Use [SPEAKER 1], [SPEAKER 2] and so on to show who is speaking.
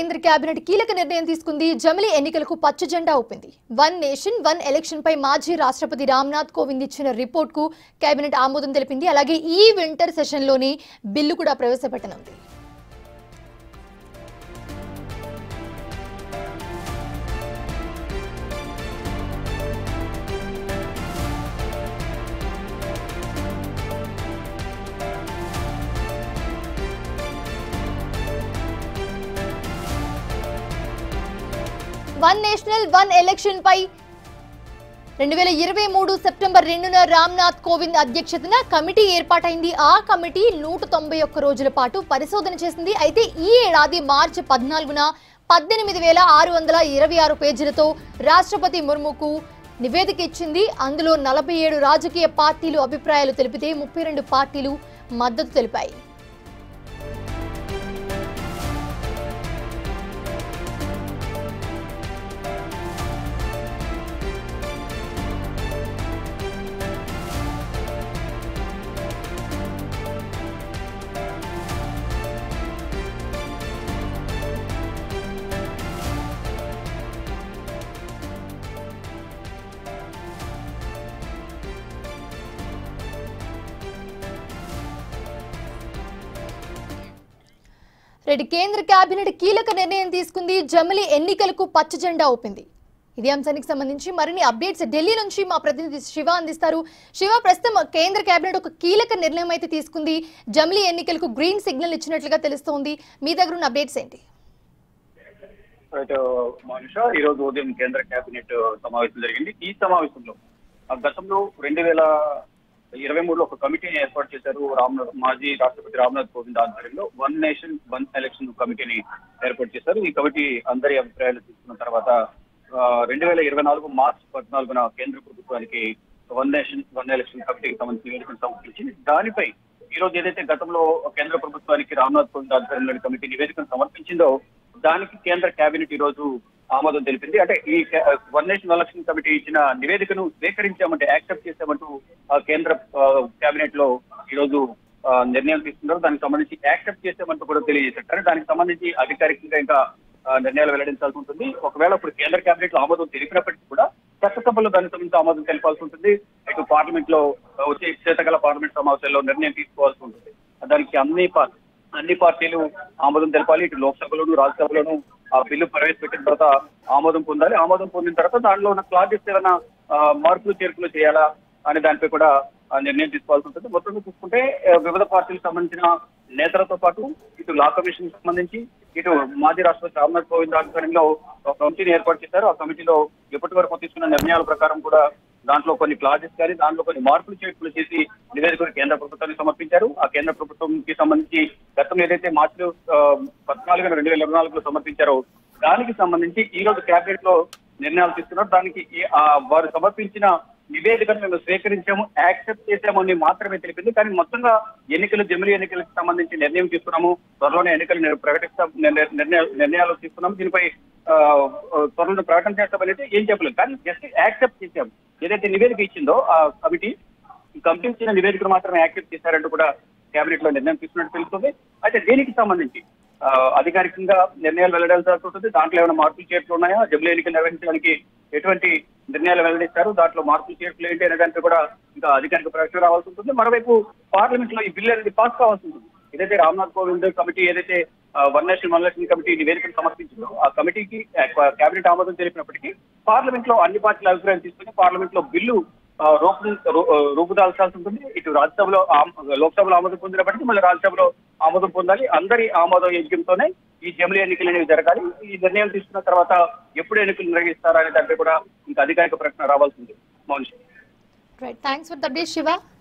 [SPEAKER 1] కేంద్ర కేబినెట్ కీలక నిర్ణయం తీసుకుంది జమిలీ ఎన్నికలకు పచ్చ జెండా ఊపింది వన్ నేషన్ వన్ ఎలక్షన్ పై మాజీ రాష్ట్రపతి రామ్నాథ్ కోవింద్ ఇచ్చిన రిపోర్ట్ కు కేబినెట్ ఆమోదం తెలిపింది అలాగే ఈ వింటర్ సెషన్లోని బిల్లు కూడా ప్రవేశపెట్టనుంది వన్ నేషనల్ వన్ ఎలక్షన్ పై రెండు వేల ఇరవై మూడు సెప్టెంబర్ రెండున రామ్నాథ్ కోవింద్ అధ్యక్షతన కమిటీ ఏర్పాటైంది ఆ కమిటీ నూట తొంభై ఒక్క రోజుల పాటు పరిశోధన చేసింది అయితే ఈ ఏడాది మార్చి పద్నాలుగున పద్దెనిమిది వేల ఆరు వందల ఇరవై ఆరు పేజీలతో రాష్ట్రపతి ముర్ముకు నివేదిక ఇచ్చింది అందులో నలభై ఏడు రాజకీయ పార్టీలు అభిప్రాయాలు తెలిపితే ముప్పై రెండు పార్టీలు మద్దతు తెలిపాయి రెడ్డి కేంద్ర కేబినెట్ కీలక నిర్ణయం తీసుకుంది జమిలీ ఎన్నికలకు పచ్చ జెండా ఊపింది ఇదే అంశానికి సంబంధించి మరిన్ని అప్డేట్స్ ఢిల్లీ నుంచి మా ప్రతినిధి శివ అందిస్తారు శివ ప్రస్తుతం కేంద్ర కేబినెట్ ఒక కీలక నిర్ణయం అయితే తీసుకుంది జమిలీ ఎన్నికలకు గ్రీన్ సిగ్నల్ ఇచ్చినట్లుగా తెలుస్తోంది మీ దగ్గర ఉన్న అప్డేట్స్ ఏంటి
[SPEAKER 2] రైట్ మనుష ఈ రోజు ఉదయం కేంద్ర కేబినెట్ సమావేశం జరిగింది ఈ సమావేశంలో ఆ గతంలో రెండు వేల ఇరవై మూడులో ఒక కమిటీని ఏర్పాటు చేశారు రామ్నాథ్ మాజీ రాష్ట్రపతి రామ్నాథ్ కోవింద్ ఆధ్వర్యంలో వన్ నేషన్ వన్ ఎలక్షన్ కమిటీని ఏర్పాటు చేశారు ఈ కమిటీ అందరి అభిప్రాయాలు తీసుకున్న తర్వాత రెండు వేల ఇరవై నాలుగు మార్చి పద్నాలుగున కేంద్ర ప్రభుత్వానికి వన్ నేషన్ వన్ ఎలక్షన్ కమిటీకి సంబంధించిన నివేదికను సమర్పించింది దానిపై ఈ రోజు ఏదైతే గతంలో కేంద్ర ప్రభుత్వానికి రామ్నాథ్ కోవింద్ ఆధ్వర్యంలోని కమిటీ నివేదికను సమర్పించిందో దానికి కేంద్ర కేబినెట్ ఈ రోజు ఆమోదం తెలిపింది అంటే ఈ వన్ నేషన్ ఎలక్షన్ కమిటీ ఇచ్చిన నివేదికను స్వీకరించామంటే యాక్సెప్ట్ చేశామంటూ ఆ కేంద్ర కేబినెట్ లో ఈ రోజు ఆ, నిర్ణయం తీసుకున్నారు దానికి సంబంధించి యాక్సెప్ట్ చేసామంటూ కూడా తెలియజేశారు కానీ దానికి సంబంధించి అధికారికంగా ఇంకా ఆ, నిర్ణయాలు వెల్లడించాల్సి ఉంటుంది ఒకవేళ ఇప్పుడు కేంద్ర కేబినెట్ లో ఆమోదం తెలిపినప్పటికీ కూడా చట్టసభలో దానికి సంబంధించి ఆమోదం తెలిపాల్సి ఉంటుంది ఇటు పార్లమెంట్ లో ఆ, వచ్చే శీతకాల పార్లమెంట్ సమావేశాల్లో నిర్ణయం తీసుకోవాల్సి ఉంటుంది దానికి అన్ని పార్టీ అన్ని పార్టీలు ఆమోదం తెలపాలి ఇటు లోక్సభలోను రాజ్యసభలోను ఆ బిల్లు ప్రవేశపెట్టిన తర్వాత ఆమోదం పొందాలి ఆమోదం పొందిన తర్వాత దానిలో ఉన్న క్లాజెస్ ఏమైనా ఆ, మార్పులు చేర్పులు చేయాలా అనే దానిపై కూడా ఆ, నిర్ణయం తీసుకోవాల్సి ఉంటుంది మొత్తంగా చూసుకుంటే ఆ, వివిధ పార్టీలకు సంబంధించిన నేతలతో పాటు ఇటు లా కమిషన్ సంబంధించి ఇటు మాజీ రాష్ట్రపతి రామ్నాథ్ కోవింద్ ఆధ్వర్యంలో ఒక కమిటీని ఏర్పాటు చేశారు ఆ కమిటీలో ఇప్పటి వరకు తీసుకున్న నిర్ణయాల ప్రకారం కూడా దాంట్లో కొన్ని క్లాజెస్ కానీ దాంట్లో కొన్ని మార్పులు చేర్పులు చేసి నివేదికను కేంద్ర ప్రభుత్వానికి సమర్పించారు ఆ కేంద్ర ప్రభుత్వంకి సంబంధించి గతంలో ఏదైతే మార్చి పద్నాలుగు రెండు వేల ఇరవై నాలుగులో సమర్పించారో దానికి సంబంధించి ఈ రోజు కేబినెట్ లో నిర్ణయాలు తీసుకున్నారు దానికి ఈ- ఆ వారు సమర్పించిన నివేదికను మేము స్వీకరించాము యాక్సెప్ట్ చేశామని మాత్రమే తెలిపింది కానీ మొత్తంగా ఎన్నికలు జమిలీ ఎన్నికలకు సంబంధించి నిర్ణయం తీసుకున్నాము త్వరలోనే ఎన్నికలు నిర్- ప్రకటిస్తాం నిర్ణ- నిర్ణయ- నిర్ణయాలు తీసుకున్నాము దీనిపై ఆ, త్వరలో ప్రకటన చేస్తామనేది ఏం చెప్పలేదు కానీ జస్ట్ యాక్సెప్ట్ చేశాం ఏదైతే నివేదిక ఇచ్చిందో ఆ కమిటీ ఈ కమిటీ ఇచ్చిన నివేదికను మాత్రమే యాక్సెప్ట్ చేశారంటూ కూడా కేబినెట్ లో నిర్ణయం తీసుకున్నట్టు తెలుస్తుంది అయితే దీనికి సంబంధించి ఆ, అధికారికంగా నిర్ణయాలు వెల్లడించాల్సి ఉంటుంది దాంట్లో ఏమైనా మార్పులు చేర్పులు ఉన్నాయా జమిలీ ఎన్నికలు నిర్వహించడానికి ఎటువంటి నిర్ణయాలు వెల్లడిస్తారు దాంట్లో మార్పులు చేర్పులు ఏంటి అనే దానిపై కూడా ఇంకా అధికారిక ప్రకటన రావాల్సి ఉంటుంది మరోవైపు పార్లమెంట్ లో ఈ బిల్ అనేది పాస్ కావాల్సి ఉంటుంది ఏదైతే రామ్నాథ్ కోవింద్ కమిటీ ఏదైతే one nation one election committee నివేదికను సమర్పించిందో ఆ కమిటీకి కేబినెట్ ఆమోదం తెలిపినప్పటికీ పార్లమెంట్ లో అన్ని పార్టీల అభిప్రాయం తీసుకుని పార్లమెంట్ లో బిల్లు ఆ, రూపు రూ- ఆ, రూపుదాల్చాల్సి ఉంటుంది ఇటు రాజ్యసభలో ఆమ్- లోక్సభలో ఆమోదం పొందినప్పటికీ మళ్ళీ రాజ్యసభలో ఆమోదం పొందాలి అందరి ఆమోదం యజ్ఞంతోనే ఈ జమిలీ ఎన్నికలు అనేవి జరగాలి ఈ నిర్ణయం తీసుకున్న తర్వాత ఎప్పుడు ఎన్నికలు నిర్వహిస్తారా అనే దానిపై కూడా ఇంకా అధికారిక ప్రకటన రావాల్సి ఉంది Mounish
[SPEAKER 1] right thanks for the update Shiva